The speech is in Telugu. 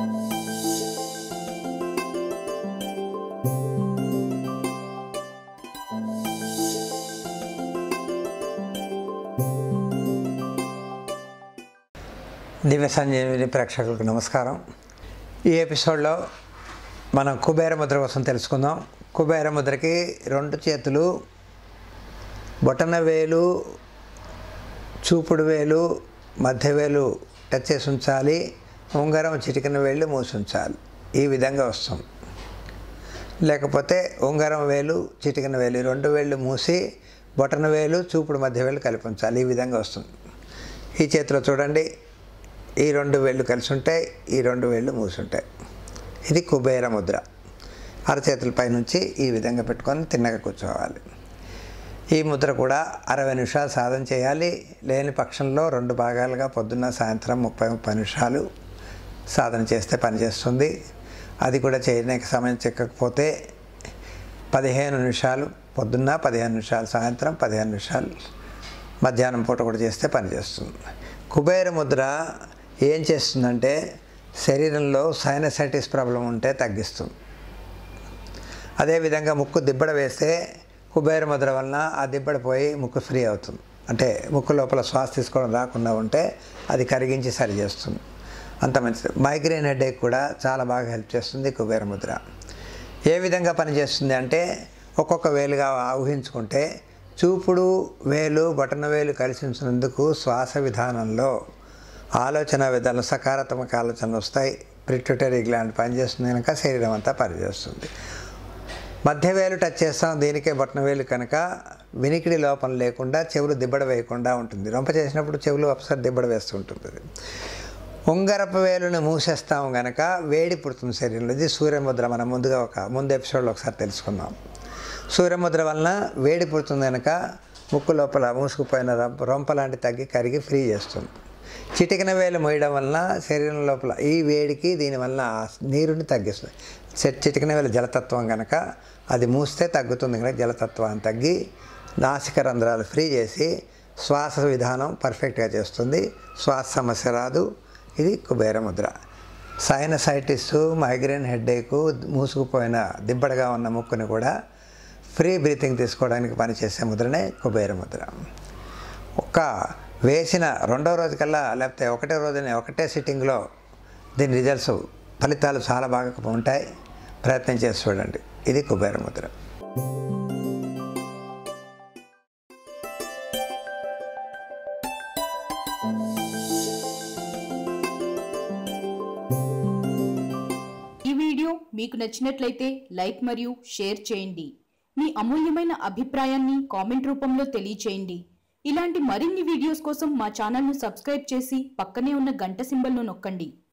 దివ్య సంజీవిని ప్రేక్షకులకు నమస్కారం ఈ ఎపిసోడ్లో మనం కుబేర ముద్ర కోసం తెలుసుకుందాం కుబేర ముద్రకి రెండు చేతులు బొటన వేలు చూపుడు వేలు మధ్య వేలు టచ్ చేసి ఉంచాలి ఉంగరం చిటికిన వేళ్ళు మూసి ఉంచాలి ఈ విధంగా వస్తుంది లేకపోతే ఉంగరం వేలు చిటికిన వేలు ఈ రెండు వేళ్ళు మూసి బొటన వేలు చూపుడు మధ్య వేలు కలిపి ఉంచాలి ఈ విధంగా వస్తుంది ఈ చేతిలో చూడండి ఈ రెండు వేళ్ళు కలిసి ఉంటాయి ఈ రెండు వేళ్ళు మూసి ఉంటాయి ఇది కుబేర ముద్ర అరచేతుల పైనుంచి ఈ విధంగా పెట్టుకొని తిన్నగా కూర్చోవాలి ఈ ముద్ర కూడా అరవై నిమిషాలు సాధన చేయాలి లేని పక్షంలో రెండు భాగాలుగా పొద్దున్న సాయంత్రం ముప్పై ముప్పై నిమిషాలు సాధన చేస్తే పనిచేస్తుంది అది కూడా చేయడానికి సమయం చిక్కకపోతే పదిహేను నిమిషాలు పొద్దున్న పదిహేను నిమిషాలు సాయంత్రం పదిహేను నిమిషాలు మధ్యాహ్నం పూట కూడా చేస్తే పనిచేస్తుంది కుబేర ముద్ర ఏం చేస్తుందంటే శరీరంలో సైనసైటిస్ ప్రాబ్లం ఉంటే తగ్గిస్తుంది అదేవిధంగా ముక్కు దిబ్బడ వేస్తే కుబేర ముద్ర వలన ఆ దిబ్బడ పోయి ముక్కు ఫ్రీ అవుతుంది అంటే ముక్కు లోపల శ్వాస తీసుకోవడం రాకుండా ఉంటే అది కరిగించి సరి చేస్తుంది అంత మంచిది మైగ్రేన్ హెడేక్ కూడా చాలా బాగా హెల్ప్ చేస్తుంది కుబేర ముద్ర ఏ విధంగా పనిచేస్తుంది అంటే ఒక్కొక్క వేలుగా ఊహించుకుంటే చూపుడు వేలు బటన వేలు కలిసి ఉంచినందుకు శ్వాస విధానంలో ఆలోచన విధానం సకారాత్మక ఆలోచనలు వస్తాయి ప్రిట్యూటరీ గ్లాండ్ పనిచేస్తుంది కనుక శరీరం అంతా పనిచేస్తుంది మధ్య వేలు టచ్ చేస్తాం దీనికే బొట్టన వేలు కనుక వినికిడి లోపం లేకుండా చెవులు దిబ్బడ వేయకుండా ఉంటుంది రొంప చేసినప్పుడు చెవులు ఒకసారి దిబ్బడ వేస్తుంటుంది ఉంగరపు వేలుని మూసేస్తాం గనక వేడి పుడుతుంది శరీరంలో ఇది సూర్యముద్ర మనం ముందుగా ఒక ముందు ఎపిసోడ్లో ఒకసారి తెలుసుకుందాం సూర్యముద్ర వలన వేడి పుడుతుంది కనుక ముక్కు లోపల మూసుకుపోయిన రొంప రొంప లాంటి తగ్గి కరిగి ఫ్రీ చేస్తుంది చిటికిన వేలు మోయడం వలన శరీరం లోపల ఈ వేడికి దీనివల్ల నీరుని తగ్గిస్తుంది చె- చిటికిన వేలు జలతత్వం కనుక అది మూస్తే తగ్గుతుంది కనుక జలతత్వాన్ని తగ్గి నాసిక రంధ్రాలు ఫ్రీ చేసి శ్వాస విధానం పర్ఫెక్ట్గా చేస్తుంది శ్వాస సమస్య రాదు ఇది కుబేర ముద్ర సైనసైటిస్ మైగ్రేన్ హెడ్ఏక్ మూసుకుపోయిన దిబ్బడగా ఉన్న ముక్కుని కూడా ఫ్రీ బ్రీతింగ్ తీసుకోవడానికి పనిచేసే ముద్రనే కుబేర ముద్ర ఒక్క వేసిన రెండో రోజు కల్లా లేకపోతే ఒకటే రోజునే ఒకటే సిట్టింగ్లో దీని రిజల్ట్స్ ఫలితాలు చాలా బాగా ఉంటాయి ప్రయత్నం చేసి చూడండి ఇది కుబేర ముద్ర ఈ వీడియో మీకు నచ్చినట్లయితే లైక్ మరియు షేర్ చేయండి మీ అమూల్యమైన అభిప్రాయాన్ని కామెంట్ రూపంలో తెలియచేయండి ఇలాంటి మరిన్ని వీడియోస్ కోసం మా ఛానల్ను సబ్స్క్రైబ్ చేసి పక్కనే ఉన్న గంట సింబల్ను నొక్కండి